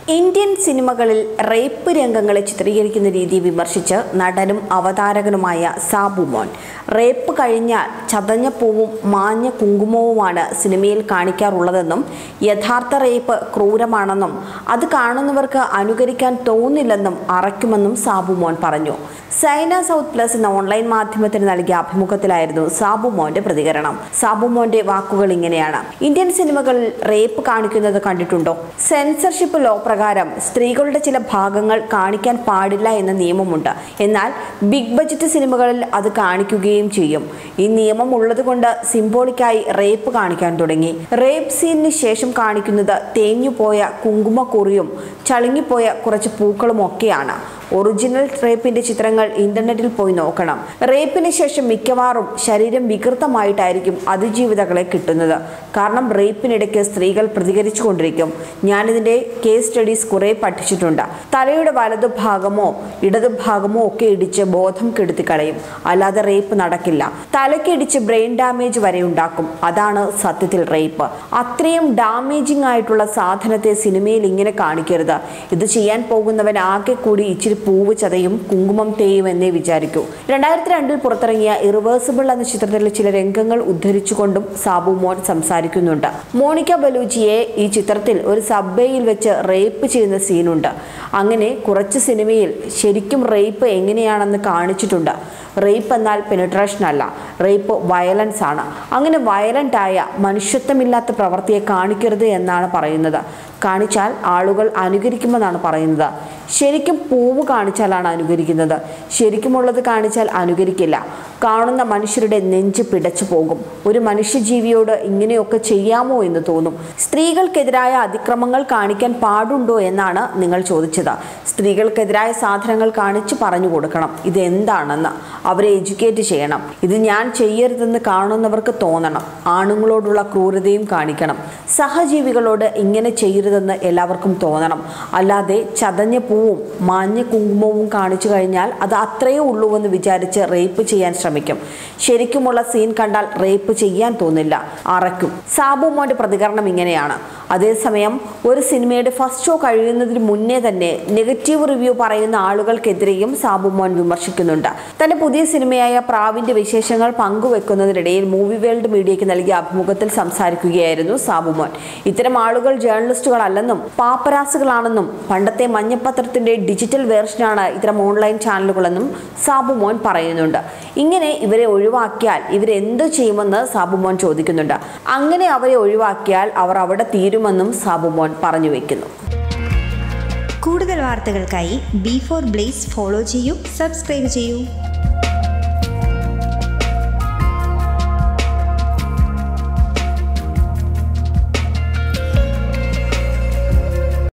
Indian സിനിമകളിൽ rape രംഗങ്ങളെ ചിത്രീകരിക്കുന്ന രീതി വിമർശിച്ച് നടനും അവതാരകനുമായ സാബു മോൻ റേപ്പ് കഴിഞ്ഞാൽ ചതഞ്ഞ പൂവും മാഞ്ഞ കുങ്കുമവുമാണ് സിനിമയിൽ കാണിക്കാറുള്ളതെന്നും യഥാർത്ഥ റേപ്പ് ക്രൂരമാണെന്നും അത് കാണുന്നവർക്ക് അനുകരിക്കാൻ തോന്നില്ലെന്നും അറയ്ക്കുമെന്നും സാബു മോൻ പറഞ്ഞു സൈന സൗത്ത് പ്ലസ് എന്ന ഓൺലൈൻ മാധ്യമത്തിന് നൽകിയ അഭിമുഖത്തിലായിരുന്നു സാബു മോന്റെ പ്രതികരണം സാബു മോന്റെ വാക്കുകൾ ഇങ്ങനെയാണ് ഇന്ത്യൻ സിനിമകളിൽ റേപ്പ് കാണിക്കുന്നത് കണ്ടിട്ടുണ്ടോ സെൻസർഷിപ്പ് ലോ പ്രകാരം സ്ത്രീകളുടെ ചില ഭാഗങ്ങൾ കാണിക്കാൻ പാടില്ല എന്ന നിയമമുണ്ട് എന്നാൽ ബിഗ് ബജറ്റ് സിനിമകളിൽ അത് കാണിക്കുകയും ചെയ്യും ഈ നിയമം ഉള്ളതുകൊണ്ട് സിംബോളിക്കായി റേപ്പ് കാണിക്കാൻ തുടങ്ങി റേപ്പ് സീനിന് ശേഷം കാണിക്കുന്നത് തേഞ്ഞുപോയ കുങ്കുമക്കുറിയും ചളുങ്ങിപ്പോയ കുറച്ച് പൂക്കളും ഒക്കെയാണ് ഒറിജിനൽ റേപ്പിന്റെ ചിത്രങ്ങൾ ഇന്റർനെറ്റിൽ പോയി നോക്കണം റേപ്പിന് ശേഷം മിക്കവാറും ശരീരം വികൃതമായിട്ടായിരിക്കും അതിജീവിതകളെ കിട്ടുന്നത് കാരണം റേപ്പിനിടയ്ക്ക് സ്ത്രീകൾ പ്രതികരിച്ചു കൊണ്ടിരിക്കും ഞാനിതിന്റെ കേസ് സ്റ്റഡീസ് കുറെ പഠിച്ചിട്ടുണ്ട് തലയുടെ വലതുഭാഗമോ ഇടതുഭാഗമോ ഒക്കെ ഇടിച്ച് ബോധം കെടുത്തി കളയും അല്ലാതെ റേപ്പ് നടക്കില്ല തലക്കിടിച്ച് ബ്രെയിൻ ഡാമേജ് വരെ ഉണ്ടാക്കും അതാണ് സത്യത്തിൽ റേപ്പ് അത്രയും ഡാമേജിംഗ് ആയിട്ടുള്ള സാധനത്തെ സിനിമയിൽ ഇങ്ങനെ കാണിക്കരുത് ഇത് ചെയ്യാൻ പോകുന്നവൻ ആകെ കൂടി ഇച്ചിരി പൂവ് ചതയും കുങ്കുമം തേയും എന്നേ വിചാരിക്കൂ രണ്ടായിരത്തി രണ്ടിൽ പുറത്തിറങ്ങിയ ഇറിവേഴ്സിബിൾ എന്ന ചിത്രത്തിലെ ചില രംഗങ്ങൾ ഉദ്ധരിച്ചുകൊണ്ടും സാബു മോൻ സംസാരിക്കുന്നുണ്ട് മോണിക്ക ബലൂജിയെ ഈ ചിത്രത്തിൽ ഒരു സബ്വേയിൽ വെച്ച് റേപ്പ് ചെയ്യുന്ന സീനുണ്ട് അങ്ങനെ കുറച്ച് സിനിമയിൽ ശരിക്കും റേപ്പ് എങ്ങനെയാണെന്ന് കാണിച്ചിട്ടുണ്ട് റേപ്പ് എന്നാൽ പെനിട്രേഷൻ അല്ല റേപ്പ് വയലൻസ് ആണ് അങ്ങനെ വയലൻ്റ് ആയ മനുഷ്യത്വമില്ലാത്ത പ്രവൃത്തിയെ കാണിക്കരുത് എന്നാണ് പറയുന്നത് കാണിച്ചാൽ ആളുകൾ അനുകരിക്കുമെന്നാണ് പറയുന്നത് ശരിക്കും പൂവ് കാണിച്ചാലാണ് അനുകരിക്കുന്നത് ശരിക്കുമുള്ളത് കാണിച്ചാൽ അനുകരിക്കില്ല കാണുന്ന മനുഷ്യരുടെ നെഞ്ച് പിടച്ചു പോകും ഒരു മനുഷ്യജീവിയോട് ഇങ്ങനെയൊക്കെ ചെയ്യാമോ എന്ന് തോന്നും സ്ത്രീകൾക്കെതിരായ അതിക്രമങ്ങൾ കാണിക്കാൻ പാടുണ്ടോ എന്നാണ് നിങ്ങൾ ചോദിച്ചത് സ്ത്രീകൾക്കെതിരായ സാധനങ്ങൾ കാണിച്ച് പറഞ്ഞു കൊടുക്കണം ഇത് എന്താണെന്ന് അവരെ എഡ്യൂക്കേറ്റ് ചെയ്യണം ഇത് ഞാൻ ചെയ്യരുതെന്ന് കാണുന്നവർക്ക് തോന്നണം ആണുങ്ങളോടുള്ള ക്രൂരതയും കാണിക്കണം സഹജീവികളോട് ഇങ്ങനെ ചെയ്യരുതെന്ന് എല്ലാവർക്കും തോന്നണം അല്ലാതെ ചതഞ്ഞ പൂവും മാഞ്ഞ കുങ്കുമവും കാണിച്ചു കഴിഞ്ഞാൽ അത് അത്രയേ ഉള്ളൂ എന്ന് വിചാരിച്ച് റേപ്പ് ചെയ്യാൻ ശ്രമിക്കും ശരിക്കുമുള്ള സീൻ കണ്ടാൽ റേപ്പ് ചെയ്യാൻ തോന്നില്ല അറയ്ക്കും സാബു മോന്റെ പ്രതികരണം ഇങ്ങനെയാണ് അതേസമയം ഒരു സിനിമയുടെ ഫസ്റ്റ് ഷോ കഴിയുന്നതിന് മുന്നേ തന്നെ നെഗറ്റീവ് റിവ്യൂ പറയുന്ന ആളുകൾക്കെതിരെയും സാബു മോൻ വിമർശിക്കുന്നുണ്ട് തന്റെ പുതിയ സിനിമയായ പ്രാവിന്റെ വിശേഷങ്ങൾ പങ്കുവെക്കുന്നതിനിടയിൽ മൂവി വേൾഡ് മീഡിയയ്ക്ക് നൽകിയ അഭിമുഖത്തിൽ സംസാരിക്കുകയായിരുന്നു സാബു മോൻ ഇത്തരം ആളുകൾ ജേർണലിസ്റ്റുകളല്ലെന്നും പാപ്പരാസുകളാണെന്നും പണ്ടത്തെ മഞ്ഞപ്പത്രത്തിന്റെ ഡിജിറ്റൽ വേർഷനാണ് ഇത്തരം ഓൺലൈൻ ചാനലുകളെന്നും സാബു മോൻ പറയുന്നുണ്ട് ഇങ്ങനെ ഇവരെ ഒഴിവാക്കിയാൽ ഇവരെന്തു ചെയ്യുമെന്ന് സാബുമോൻ ചോദിക്കുന്നുണ്ട് അങ്ങനെ അവരെ ഒഴിവാക്കിയാൽ അവർ അവിടെ തീരുമെന്നും സാബുമോൻ പറഞ്ഞു വെക്കുന്നു കൂടുതൽ വാർത്തകൾക്കായി ബി ഫോർ ബ്ലേസ് ഫോളോ ചെയ്യൂ സബ്സ്ക്രൈബ് ചെയ്യൂ